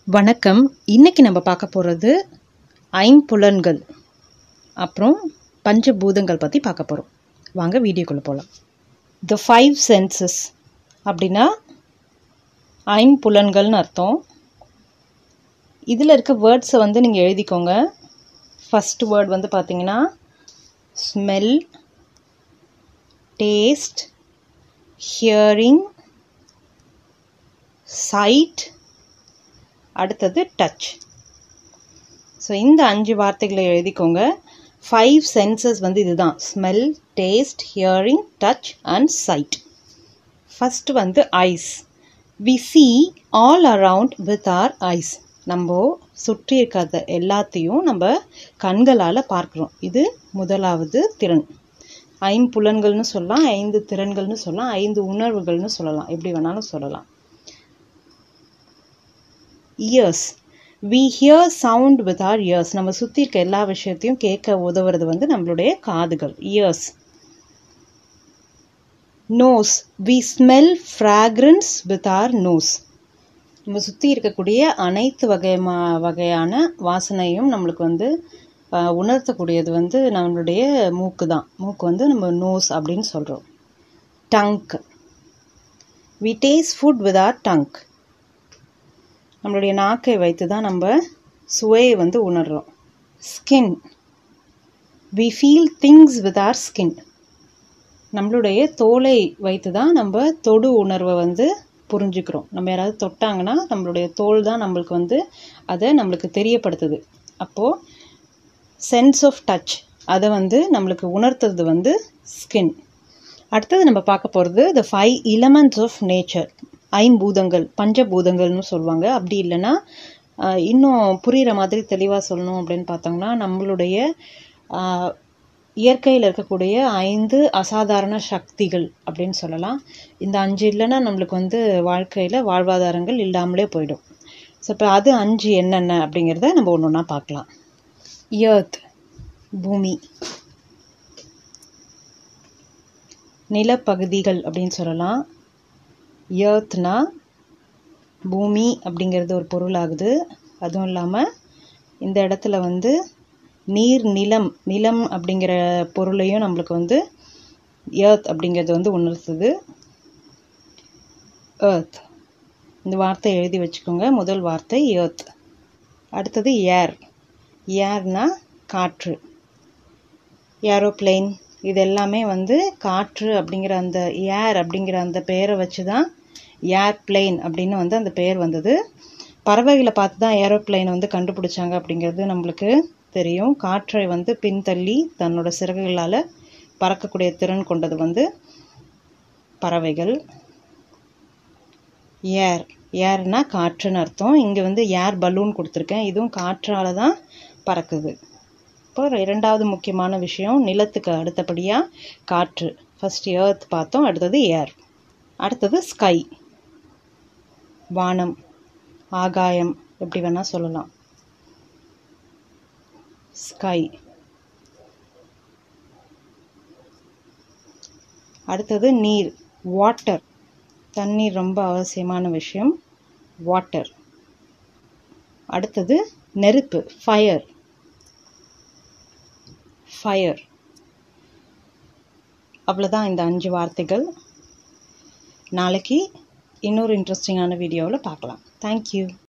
வணக்கம் இன்னைக்கு நம்ம பார்க்க போகிறது ஐம்புலன்கள் அப்புறம் பஞ்சபூதங்கள் பற்றி பார்க்க போகிறோம் வாங்க வீடியோக்குள்ளே போகலாம் த ஃபைவ் சென்சஸ் அப்படின்னா ஐம்புலன்கள்னு அர்த்தம் இதில் இருக்க வேர்ட்ஸை வந்து நீங்கள் எழுதிக்கோங்க ஃபஸ்ட் வேர்ட் வந்து பார்த்தீங்கன்னா ஸ்மெல் டேஸ்ட் ஹியரிங் சைட் அடுத்தது டச் ஸோ இந்த அஞ்சு வார்த்தைகளை எழுதிக்கோங்க ஃபைவ் சென்சஸ் வந்து இதுதான் smell taste hearing touch and sight first வந்து eyes we see all around with our eyes நம்ம சுற்றி இருக்கிறத எல்லாத்தையும் நம்ம கண்களால் பார்க்குறோம் இது முதலாவது திறன் ஐம்புலன்கள்னு சொல்லலாம் ஐந்து திறன்கள்னு சொல்லலாம் ஐந்து உணர்வுகள்னு சொல்லலாம் எப்படி வேணாலும் சொல்லலாம் ears we hear sound with our ears நம்ம சுற்றி இருக்க எல்லா விஷயத்தையும் கேட்க உதவுறது வந்து நம்மளுடைய காதுகள் ears nose we smell fragrance with our nose நம்ம சுற்றி இருக்கக்கூடிய அனைத்து வகைமா வகையான வாசனையும் நம்மளுக்கு வந்து உணர்த்தக்கூடியது வந்து நம்மளுடைய மூக்கு தான் மூக்கு வந்து நம்ம நோஸ் அப்படின்னு சொல்கிறோம் tongue we taste food with our tongue நம்மளுடைய நாக்கை வைத்து தான் நம்ம சுவையை வந்து உணர்கிறோம் skin we feel things with our skin நம்மளுடைய தோலை வைத்து தான் நம்ம தொடு உணர்வை வந்து புரிஞ்சுக்கிறோம் நம்ம யாராவது தொட்டாங்கன்னா நம்மளுடைய தோல் தான் நம்மளுக்கு வந்து அதை நம்மளுக்கு தெரியப்படுத்துது அப்போது சென்ஸ் ஆஃப் டச் அதை வந்து நம்மளுக்கு உணர்த்துறது வந்து ஸ்கின் அடுத்தது நம்ம பார்க்க போகிறது the five elements of nature ஐம்பூதங்கள் பஞ்சபூதங்கள்னு சொல்லுவாங்க அப்படி இல்லைன்னா இன்னும் புரிகிற மாதிரி தெளிவாக சொல்லணும் அப்படின்னு பார்த்தோம்னா நம்மளுடைய இயற்கையில் இருக்கக்கூடிய ஐந்து அசாதாரண சக்திகள் அப்படின்னு சொல்லலாம் இந்த அஞ்சு இல்லைன்னா நம்மளுக்கு வந்து வாழ்க்கையில் வாழ்வாதாரங்கள் இல்லாமலே போயிடும் ஸோ இப்போ அது அஞ்சு என்னென்ன அப்படிங்கிறத நம்ம ஒன்று ஒன்றா பார்க்கலாம் எர்த் பூமி நிலப்பகுதிகள் அப்படின்னு சொல்லலாம் எர்த்னா பூமி அப்படிங்கிறது ஒரு பொருள் ஆகுது அதுவும் இல்லாமல் இந்த இடத்துல வந்து நீர் நிலம் நிலம் அப்படிங்கிற பொருளையும் நம்மளுக்கு வந்து எர்த் அப்படிங்கிறது வந்து உணர்த்துது ஏர்த் இந்த வார்த்தை எழுதி வச்சுக்கோங்க முதல் வார்த்தை ஏர்த் அடுத்தது ஏர் ஏர்னா காற்று ஏரோப்ளேன் இது எல்லாமே வந்து காற்று அப்படிங்கிற அந்த ஏர் அப்படிங்கிற அந்த பெயரை வச்சு தான் ஏர் பிளெயின் அப்படின்னு வந்து அந்த பெயர் வந்தது பறவைகளை பார்த்து தான் ஏரோப்ளைன் வந்து கண்டுபிடிச்சாங்க அப்படிங்கிறது நம்மளுக்கு தெரியும் காற்றை வந்து பின்தள்ளி தன்னோட சிறகுகளால் பறக்கக்கூடிய திறன் கொண்டது வந்து பறவைகள் ஏர் ஏர்னா காற்றுன்னு அர்த்தம் இங்கே வந்து ஏர் பலூன் கொடுத்துருக்கேன் இதுவும் காற்றால் தான் பறக்குது இப்போ இரண்டாவது முக்கியமான விஷயம் நிலத்துக்கு அடுத்தபடியாக காற்று ஃபஸ்ட் ஏர்த் பார்த்தோம் அடுத்தது ஏர் அடுத்தது ஸ்கை வானம் ஆகாயம் எப்படி வேணால் சொல்லலாம் ஸ்கை அடுத்தது நீர் வாட்டர் தண்ணீர் ரொம்ப அவசியமான விஷயம் வாட்டர் அடுத்தது நெருப்பு ஃபயர் ஃபயர் அவ்வளோதான் இந்த அஞ்சு வார்த்தைகள் நாளைக்கு இன்னொரு இன்ட்ரெஸ்டிங்கான வீடியோவில் பார்க்கலாம் தேங்க்யூ